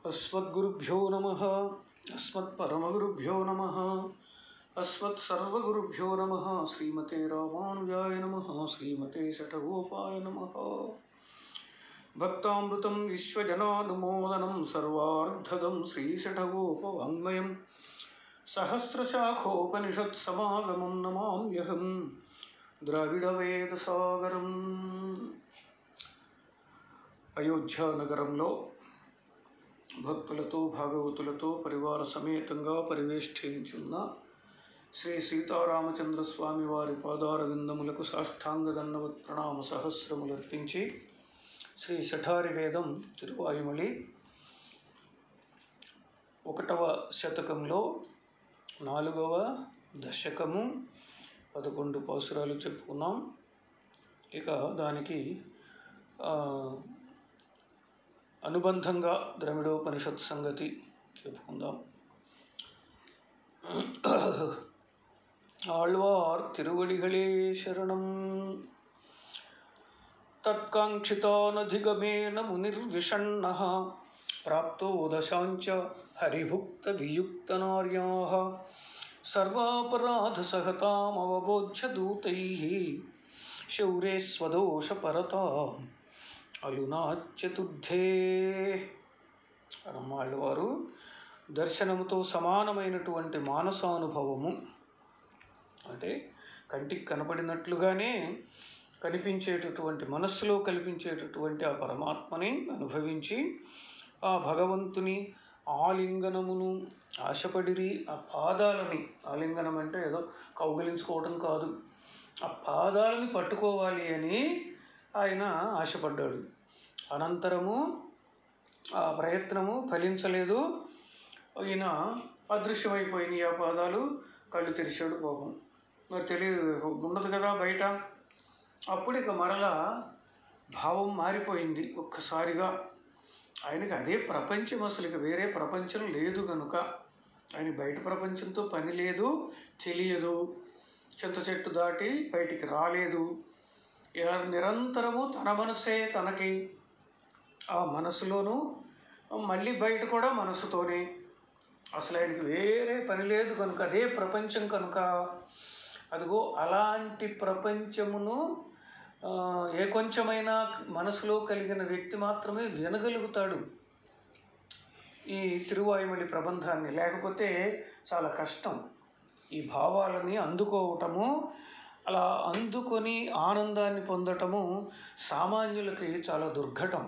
अस्मद्गुरुभ्यो नमः अस्मत्परमगुरुभ्यो नमः अस्मत्सर्वगुरुभ्यो नमः श्रीमते रामानुजाय नमः श्रीमते शठगोपाय नमः भक्तामृतं विश्वजनानुमोदनं सर्वार्धदं श्रीशठगोपवाङ्मयं सहस्रशाखोपनिषत्समागमं नमाम्यहं ద్రావిడవేదసాగరం అయోధ్య నగరంలో భక్తులతో భాగవతులతో పరివార సమేతంగా పరివేష్టించున్న శ్రీ సీతారామచంద్ర స్వామి వారి పాదార విందములకు సాష్టాంగ దండవత్ ప్రణామ సహస్రములర్పించి శ్రీ శఠారి వేదం తిరువాయుమలి ఒకటవ శతకంలో నాలుగవ దశకము పదకొండు పాసురాలు చెప్పుకున్నాం ఇక దానికి ఆ, అనుబంధంగా ద్రమిడోపనిషత్ సంగతి చెప్పుకుందాం ఆళ్వార్ తిరువడిகளே శరణం తత్కాంక్షితానధిగమేన మునిర్విషణ్ణः ప్రాప్తో దశాంచ హరిభుక్తవియుక్తనార్యాः సర్వాపరాధసహతామవబోధ్య దూతైः శౌరే స్వదోషపరతా అలునాచ్యతుద్ధే రమ్మాళ్ళ వారు దర్శనముతో సమానమైనటువంటి మానసానుభవము అంటే కంటికి కనపడినట్లుగానే కనిపించేటటువంటి మనస్సులో కల్పించేటటువంటి ఆ పరమాత్మని అనుభవించి ఆ భగవంతుని ఆలింగనమును ఆశపడిరి ఆ పాదాలని ఆలింగనం అంటే ఏదో కౌగిలించుకోవడం కాదు ఆ పాదాలని పట్టుకోవాలి అని ఆయన ఆశపడ్డాడు అనంతరము ఆ ప్రయత్నము ఫలించలేదు ఈయన అదృశ్యమైపోయినాయి ఆ పాదాలు కళ్ళు తెరిచాడు పాపం మరి తెలియదు ఉండదు కదా బయట అప్పుడు ఇక మరలా భావం మారిపోయింది ఒక్కసారిగా ఆయనకి అదే ప్రపంచం అసలు ఇక వేరే ప్రపంచం లేదు కనుక ఆయన బయట ప్రపంచంతో పని లేదు తెలియదు చింత చెట్టు దాటి బయటికి రాలేదు ఇలా నిరంతరము తన మనసే తనకి ఆ మనసులోనూ మళ్ళీ బయట కూడా మనసుతోనే అసలు ఆయనకి వేరే పని లేదు కనుక అదే ప్రపంచం కనుక అదిగో అలాంటి ప్రపంచమును ఆ, ఏ కొంచెమైనా మనసులో కలిగిన వ్యక్తి మాత్రమే వినగలుగుతాడు ఈ తిరువాయుమలి ప్రబంధాన్ని లేకపోతే చాలా కష్టం ఈ భావాలని అందుకోవటము అలా అందుకొని ఆనందాన్ని పొందటము సామాన్యులకి చాలా దుర్ఘటం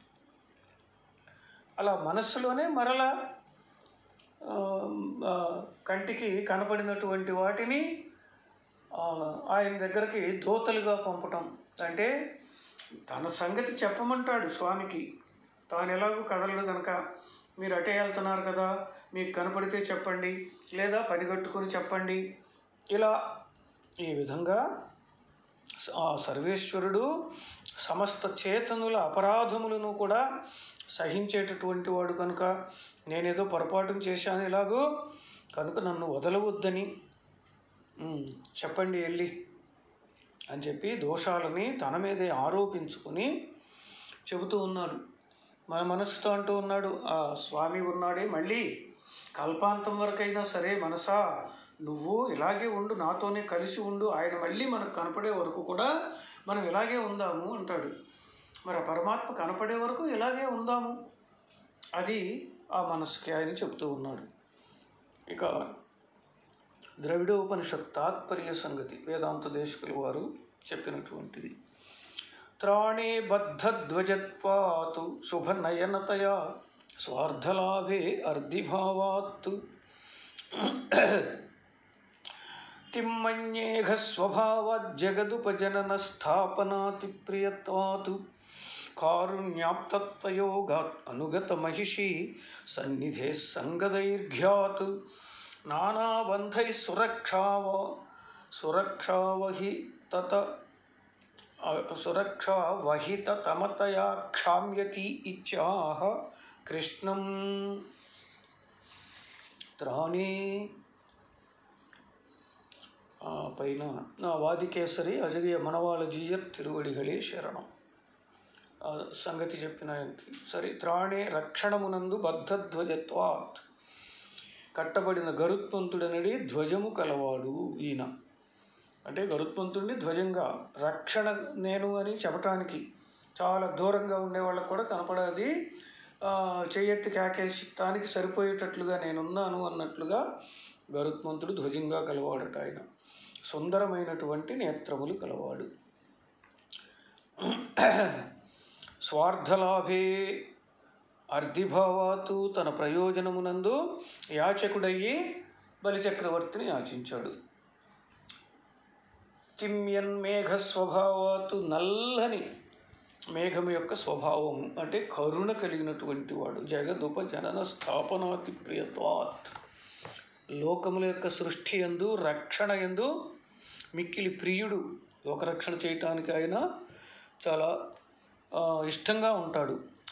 అలా మనస్సులోనే మరలా ఆ, ఆ, కంటికి కనపడినటువంటి వాటిని ఆ, ఆయన దగ్గరికి దోతలుగా పంపటం అంటే తన సంగతి చెప్పమంటాడు స్వామికి తాను ఎలాగో కదలడు కనుక మీరు అటే వెళ్తున్నారు కదా మీకు కనపడితే చెప్పండి లేదా పనిగట్టుకొని చెప్పండి ఇలా ఈ విధంగా ఆ సర్వేశ్వరుడు సమస్త చేతనుల అపరాధములను కూడా సహించేటటువంటి వాడు కనుక నేనేదో పొరపాటును చేశాను ఇలాగో కనుక నన్ను వదలవద్దని "ఉమ్, చెప్పండి వెళ్ళి అని చెప్పి దోషాలని తన మీదే ఆరోపించుకొని చెబుతూ ఉన్నాడు మన మనసుతో అంటూ ఉన్నాడు ఆ స్వామి ఉన్నాడే మళ్ళీ కల్పాంతం వరకైనా సరే మనసా నువ్వు ఇలాగే ఉండు నాతోనే కలిసి ఉండు ఆయన మళ్ళీ మనకు కనపడే వరకు కూడా మనం ఇలాగే ఉందాము అంటాడు మరి ఆ పరమాత్మ కనపడే వరకు ఇలాగే ఉందాము అది ఆ మనసుకి ఆయన చెబుతూ ఉన్నాడు ఇక ద్రవిడోపనిషత్ తాత్పర్య సంగతి వేదాంత దేశకుల వారు చెప్పినటువంటిది త్రాణే బద్ధధ్వజత్వాత్ శుభనయనతయా స్వార్థలాభే అర్ధిభావాత్ తిమ్మన్యేఘ స్వభావజ్జగదుపజనన స్థాపనాతి ప్రియత్వాత్ కారుణ్యాప్తత్వయోగాత్ అనుగత మహిషి సన్నిధే సంగదైర్ఘ్యాత్ నానాబంధై సురక్షావ సురక్షావహి తత సురక్షా వహిత తమతయా క్షామ్యతి ఇచ్చాహ కృష్ణం త్రాణే ఆ, పైన నా వాదికేసరి అజగియ మనవాళ జీయత్ తిరువడిகளே శరణం ఆ సంగతి చెప్పిన సరే త్రాణే రక్షణమునందు బద్ధధ్వజత్వాత్ కట్టబడిన గరుత్మంతుడనడి ధ్వజము కలవాడు ఈయన అంటే గరుత్మంతుడిని ధ్వజంగా రక్షణ నేను అని చెప్పటానికి చాలా దూరంగా ఉండే వాళ్ళకు కూడా కనపడేది ఆ, చెయ్యెత్తి కేకేసటానికి సరిపోయేటట్లుగా నేనున్నాను అన్నట్లుగా గరుత్మంతుడు ధ్వజంగా కలవాడట ఆయన సుందరమైనటువంటి నేత్రములు కలవాడు స్వార్థలాభే అర్ధిభావాతు తన ప్రయోజనమునందు యాచకుడయ్యి బలిచక్రవర్తిని యాచించాడు కిమ్యన్ మేఘ స్వభావాతు నల్లని మేఘం యొక్క స్వభావం అంటే కరుణ కలిగినటువంటి వాడు జగదుప జనన స్థాపనాతి ప్రియత్వాత్ లోకముల యొక్క సృష్టి ఎందు రక్షణ ఎందు మిక్కిలి ప్రియుడు లోకరక్షణ చేయటానికి ఆయన చాలా ఆ, ఇష్టంగా ఉంటాడు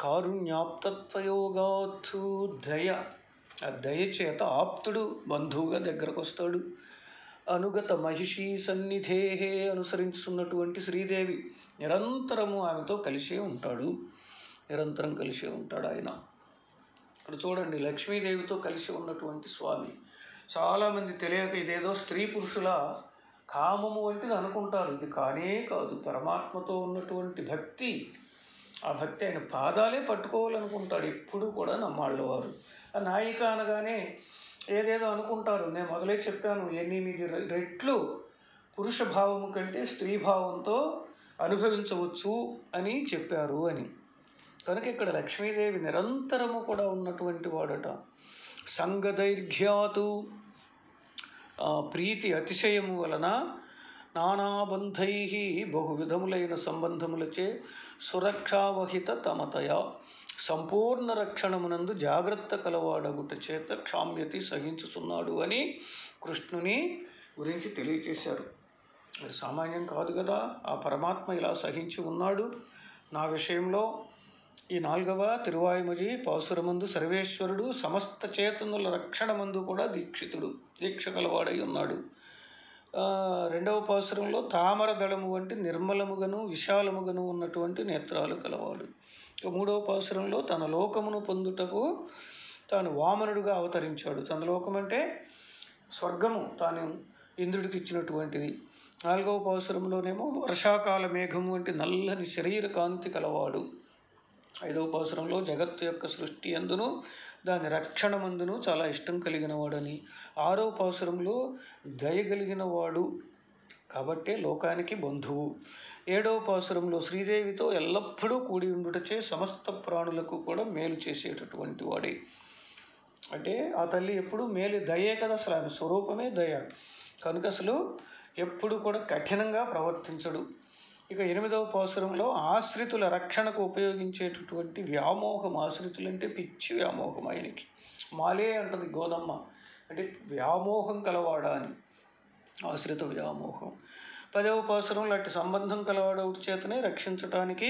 కారుణ్యాప్తత్వయోగాతు దయ ఆ దయ చేత ఆప్తుడు బంధువుగా దగ్గరకు వస్తాడు అనుగత మహిషీ సన్నిధేహే అనుసరించున్నటువంటి శ్రీదేవి నిరంతరము ఆమెతో కలిసే ఉంటాడు నిరంతరం కలిసే ఉంటాడు ఆయన ఇక్కడ చూడండి లక్ష్మీదేవితో కలిసి ఉన్నటువంటి స్వామి చాలామంది తెలియక ఇదేదో స్త్రీ పురుషుల కామము వంటిది అనుకుంటారు ఇది కానే కాదు పరమాత్మతో ఉన్నటువంటి భక్తి ఆ భక్తి ఆయన పాదాలే పట్టుకోవాలనుకుంటాడు ఎప్పుడు కూడా నమ్మాళ్ళ వారు ఆ నాయిక అనగానే ఏదేదో అనుకుంటారు నేను మొదలే చెప్పాను ఎనిమిది రె- రెట్లు పురుష భావము కంటే స్త్రీ భావంతో అనుభవించవచ్చు అని చెప్పారు అని కనుక ఇక్కడ లక్ష్మీదేవి నిరంతరము కూడా ఉన్నటువంటి వాడట సంగదైర్ఘ్యాతు ఆ ప్రీతి అతిశయము వలన నానాబంధై బహువిధములైన సంబంధములచే సురక్షావహిత తమతయ సంపూర్ణ రక్షణమునందు జాగ్రత్త కలవాడగుట చేత క్షామ్యతి సహించుచున్నాడు అని కృష్ణుని గురించి తెలియచేశారు అది సామాన్యం కాదు కదా ఆ పరమాత్మ ఇలా సహించి ఉన్నాడు నా విషయంలో ఈ నాలుగవ తిరువాయుమజి పాసురమందు సర్వేశ్వరుడు సమస్త చేతనుల రక్షణమందు కూడా దీక్షితుడు దీక్ష కలవాడై ఉన్నాడు ఆ, రెండవ పాసురంలో తామర దళము వంటి నిర్మలముగను విశాలముగను ఉన్నటువంటి నేత్రాలు కలవాడు ఇక మూడవ పాసురంలో తన లోకమును పొందుటకు తాను వామనుడుగా అవతరించాడు తన లోకం అంటే స్వర్గము తాను ఇంద్రుడికి ఇచ్చినటువంటిది నాలుగవ పాసురంలోనేమో వర్షాకాల మేఘము వంటి నల్లని శరీర కాంతి కలవాడు ఐదవ పాసురంలో జగత్తు యొక్క సృష్టి అందును దాని రక్షణ మందును చాలా ఇష్టం కలిగిన వాడని ఆరవ పాసురంలో దయగలిగిన వాడు కాబట్టే లోకానికి బంధువు ఏడవ పాసురంలో శ్రీదేవితో ఎల్లప్పుడూ కూడి ఉండుటచే సమస్త ప్రాణులకు కూడా మేలు చేసేటటువంటి వాడే అంటే ఆ తల్లి ఎప్పుడు మేలు దయే కదా అసలు ఆమె స్వరూపమే దయ కనుక అసలు ఎప్పుడు కూడా కఠినంగా ప్రవర్తించడు ఇక ఎనిమిదవ పాసురంలో ఆశ్రితుల రక్షణకు ఉపయోగించేటటువంటి వ్యామోహం ఆశ్రితులు అంటే పిచ్చి వ్యామోహం ఆయనకి మాలే అంటది గోదమ్మ అంటే వ్యామోహం కలవాడా అని ఆశ్రిత వ్యామోహం పదవ పాసురంలో అట్టి సంబంధం కలవాడవుటి చేతనే రక్షించటానికి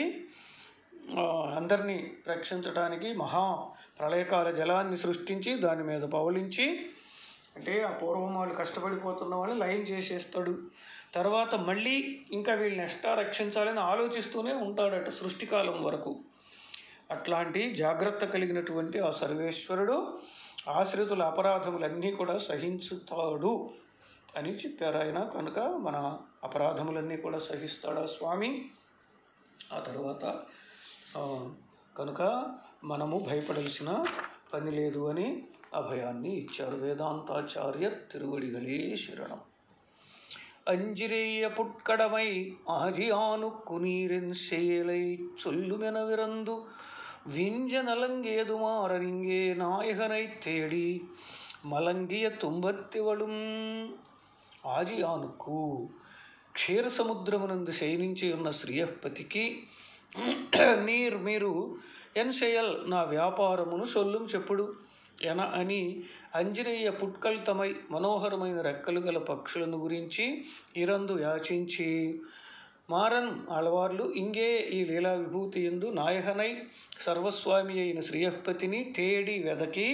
ఆ, అందరినీ రక్షించడానికి మహా ప్రళయకాల జలాన్ని సృష్టించి దాని మీద పవలించి అంటే ఆ పూర్వం వాళ్ళు కష్టపడిపోతున్న వాళ్ళు లయం చేసేస్తాడు తర్వాత మళ్ళీ ఇంకా వీళ్ళని ఎక్స్ట్రా రక్షించాలని ఆలోచిస్తూనే ఉంటాడట సృష్టికాలం వరకు అట్లాంటి జాగ్రత్త కలిగినటువంటి ఆ సర్వేశ్వరుడు ఆశ్రితుల అపరాధములన్నీ కూడా సహించుతాడు అని చెప్పారు ఆయన కనుక మన అపరాధములన్నీ కూడా సహిస్తాడా స్వామి ఆ తర్వాత ఆ, కనుక మనము భయపడాల్సిన పని లేదు అని అభయాన్ని ఇచ్చారు వేదాంతాచార్య తిరువడిగలే శరణం அஞ்சிரேய புட்கடமை ஆஜியானுக்கு நீரின் செயலை சொல்லுமென விரந்து விஞ்ச நலங்கேதுமாறனிங்கே நாயகனைத் தேடி మలంగియ తుంబత్తివడుం ఆజియానుకు క్షీర సముద్రమునందు శయనించి ఉన్న శ్రీయపతికి నీర్ మీరు ఎన్షయల్ నా వ్యాపారమును సొల్లుం చెప్పుడు ఎన అని అంజనేయ పుట్కల్తమై మనోహరమైన రెక్కలు గల పక్షులను గురించి ఇరందు యాచించి మారన్ ఆళ్వార్లు ఇంగే ఈ లీలా విభూతి ఎందు నాయహనై సర్వస్వామి అయిన శ్రీయపతిని తేడి వెదకి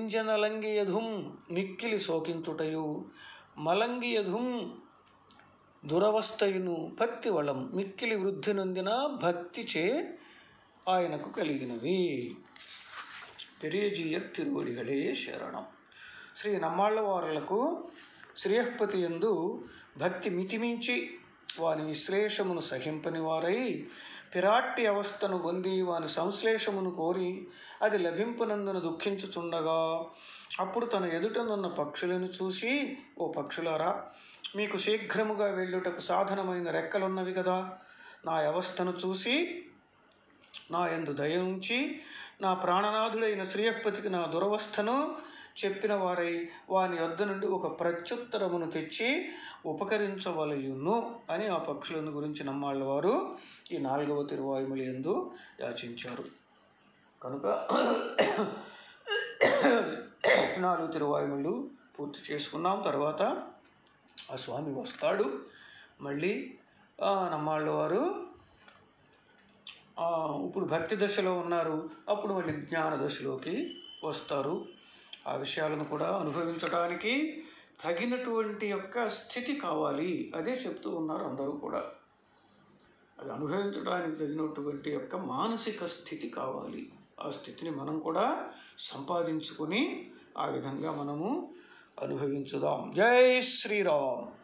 వింజనలంగియధుం మిక్కిలి శోకించుటయు మలంగియధుం దురవస్థయును పత్తి వళం మిక్కిలి వృద్ధి నొందిన భక్తిచే ఆయనకు కలిగినవి పెరియజీయ తిరువడిగలే శరణం శ్రీ నమ్మాళ్ళవారులకు శ్రేయఃపతి ఎందు భక్తి మితిమించి వాని విశ్లేషమును సహింపని వారై పిరాట్టి అవస్థను పొంది వాని సంశ్లేషమును కోరి అది లభింపనందున దుఃఖించుచుండగా అప్పుడు తన ఎదుటనున్న పక్షులను చూసి ఓ పక్షులారా మీకు శీఘ్రముగా వెళ్ళుటకు సాధనమైన రెక్కలున్నవి కదా నా అవస్థను చూసి నా యందు దయ ఉంచి నా ప్రాణనాథుడైన శ్రీయపతికి నా దురవస్థను చెప్పిన వారై వాని వద్ద నుండి ఒక ప్రత్యుత్తరమును తెచ్చి ఉపకరించవలయును అని ఆ పక్షులను గురించి నమ్మాళ్ళ వారు ఈ నాలుగవ తిరువాయుములు ఎందు యాచించారు కనుక నాలుగు తిరువాయుములు పూర్తి చేసుకున్నాం తర్వాత ఆ స్వామి వస్తాడు మళ్ళీ ఆ, నమ్మాళ్ళ వారు ఆ, ఇప్పుడు భక్తి దశలో ఉన్నారు అప్పుడు మళ్ళీ జ్ఞాన దశలోకి వస్తారు ఆ విషయాలను కూడా అనుభవించడానికి తగినటువంటి యొక్క స్థితి కావాలి అదే చెప్తూ ఉన్నారు అందరూ కూడా అది అనుభవించడానికి తగినటువంటి యొక్క మానసిక స్థితి కావాలి ఆ స్థితిని మనం కూడా సంపాదించుకొని ఆ విధంగా మనము అనుభవించుదాం జై శ్రీరామ్